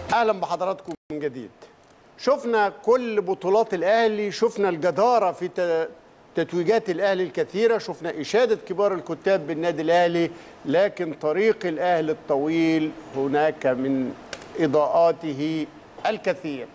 اهلا بحضراتكم من جديد شفنا كل بطولات الاهلي شفنا الجداره في ت- تتويجات الاهلي الكثيره شفنا اشاده كبار الكتاب بالنادي الاهلي لكن طريق الاهلي الطويل هناك من اضاءاته الكثير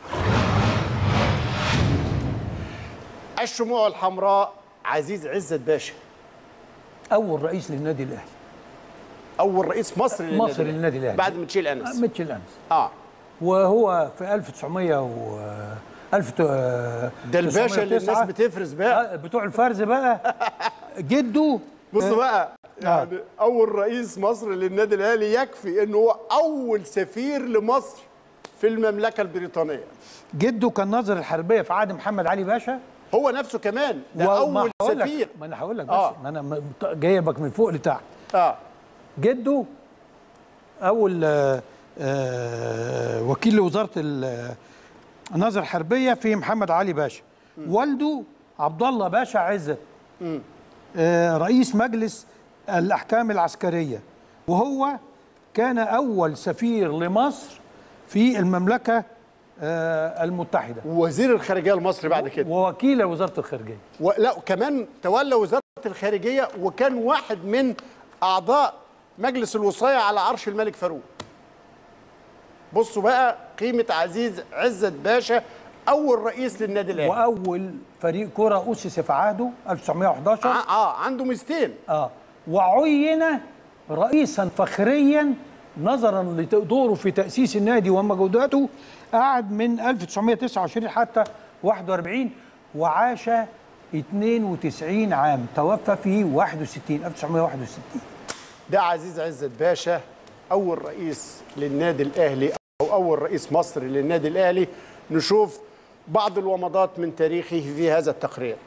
الشموع الحمراء عزيز عزت باشا اول رئيس للنادي الاهلي اول رئيس مصر للنادي مصر للنادي الأهلي. بعد ما تشيل انس ميتشل انس اه وهو في 1900 و 1000 ده الباشا اللي الناس بتفرز بقى بتوع الفرز بقى جده بص بقى يعني اول رئيس مصر للنادي الاهلي يكفي انه هو اول سفير لمصر في المملكه البريطانيه جده كان ناظر الحربيه في عهد محمد علي باشا هو نفسه كمان ده وما اول هقول لك- سفير ما انا هقول لك بس آه. ما انا م- جايبك من فوق لتحت اه جده اول آه، آه، وكيل لوزاره ال- النظر الحربيه في محمد علي باشا والده عبد الله باشا عزت آه، رئيس مجلس الاحكام العسكريه وهو كان اول سفير لمصر في المملكه آه، المتحده ووزير الخارجيه المصري بعد كده ووكيل وزاره الخارجيه ولا كمان تولى وزاره الخارجيه وكان واحد من اعضاء مجلس الوصايه على عرش الملك فاروق بصوا بقى قيمه عزيز عزت باشا اول رئيس للنادي الاهلي واول فريق كره اسس في عهده 1911 ع- اه عنده ميزتين اه وعين رئيسا فخريا نظرا لدوره في تاسيس النادي ومجهوداته قعد من 1929 حتى 41 وعاش 92 عام توفى في 61 1961 ده عزيز عزت باشا اول رئيس للنادي الاهلي او اول رئيس مصر للنادي الاهلي نشوف بعض الومضات من تاريخه في هذا التقرير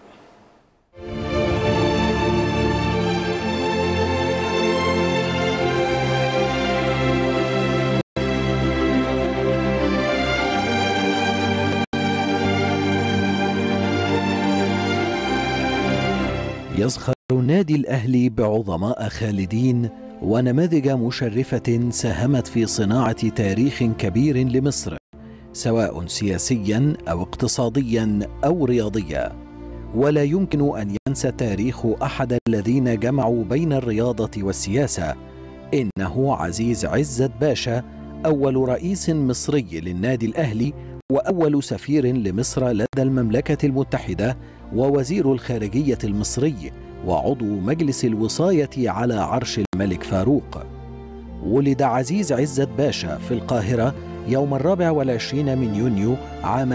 يزخر نادي الأهلي بعظماء خالدين ونماذج مشرفة ساهمت في صناعة تاريخ كبير لمصر سواء سياسيا أو اقتصاديا أو رياضيا ولا يمكن أن ينسى تاريخ أحد الذين جمعوا بين الرياضة والسياسة إنه عزيز عزت باشا أول رئيس مصري للنادي الأهلي وأول سفير لمصر لدى المملكة المتحدة ووزير الخارجية المصري وعضو مجلس الوصاية على عرش الملك فاروق ولد عزيز عزت باشا في القاهرة يوم الرابع والعشرين من يونيو عام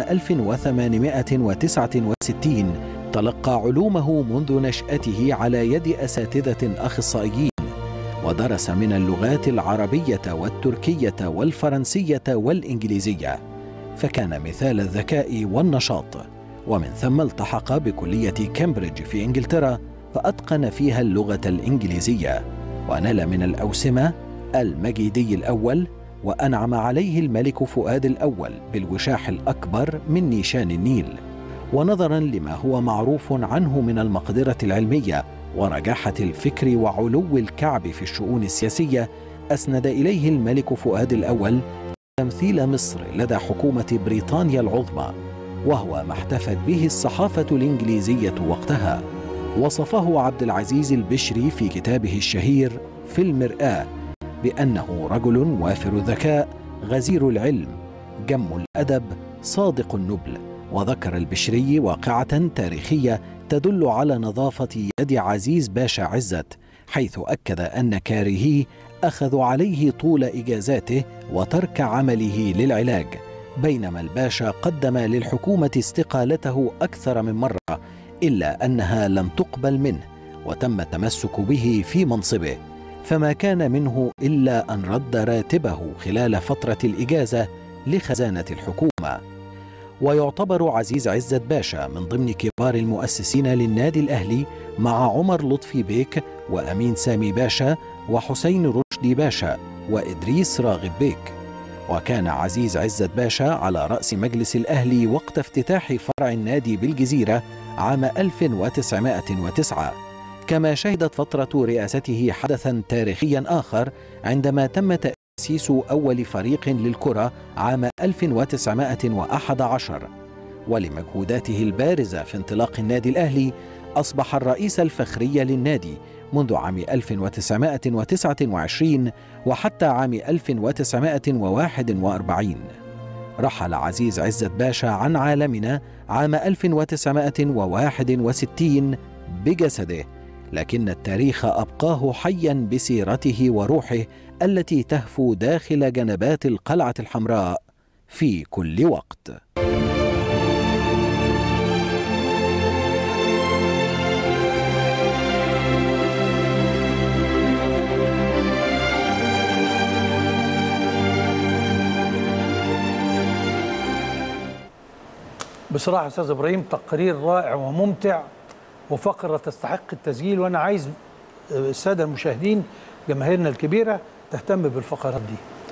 1869 تلقى علومه منذ نشأته على يد أساتذة أخصائيين ودرس من اللغات العربية والتركية والفرنسية والإنجليزية فكان مثال الذكاء والنشاط ومن ثم التحق بكلية كامبريدج في إنجلترا فأتقن فيها اللغة الإنجليزية ونال من الأوسمة المجيدي الأول وأنعم عليه الملك فؤاد الأول بالوشاح الأكبر من نيشان النيل ونظرا لما هو معروف عنه من المقدرة العلمية ورجاحة الفكر وعلو الكعب في الشؤون السياسية أسند إليه الملك فؤاد الأول تمثيل مصر لدى حكومة بريطانيا العظمى وهو ما احتفت به الصحافة الإنجليزية وقتها وصفه عبد العزيز البشري في كتابه الشهير في المرآة بأنه رجل وافر الذكاء غزير العلم جم الأدب صادق النبل وذكر البشري واقعة تاريخية تدل على نظافة يد عزيز باشا عزت حيث أكد أن كارهيه أخذوا عليه طول إجازاته وترك عمله للعلاج بينما الباشا قدم للحكومة استقالته أكثر من مرة إلا أنها لم تقبل منه وتم التمسك به في منصبه فما كان منه إلا أن رد راتبه خلال فترة الإجازة لخزانة الحكومة ويعتبر عزيز عزت باشا من ضمن كبار المؤسسين للنادي الأهلي مع عمر لطفي بيك وأمين سامي باشا وحسين رشدي باشا وإدريس راغب بيك وكان عزيز عزت باشا على رأس مجلس الأهلي وقت افتتاح فرع النادي بالجزيرة عام 1909 كما شهدت فترة رئاسته حدثا تاريخيا آخر عندما تم تأسيس تأسيس أول فريق للكرة عام 1911 ولمجهوداته البارزة في انطلاق النادي الأهلي أصبح الرئيس الفخري للنادي منذ عام 1929 وحتى عام 1941 رحل عزيز عزت باشا عن عالمنا عام 1961 بجسده لكن التاريخ أبقاه حيا بسيرته وروحه التي تهفو داخل جنبات القلعة الحمراء في كل وقت بصراحه استاذ ابراهيم تقرير رائع وممتع وفقره تستحق التسجيل وانا عايز الساده المشاهدين جماهيرنا الكبيره تهتم بالفقرات دي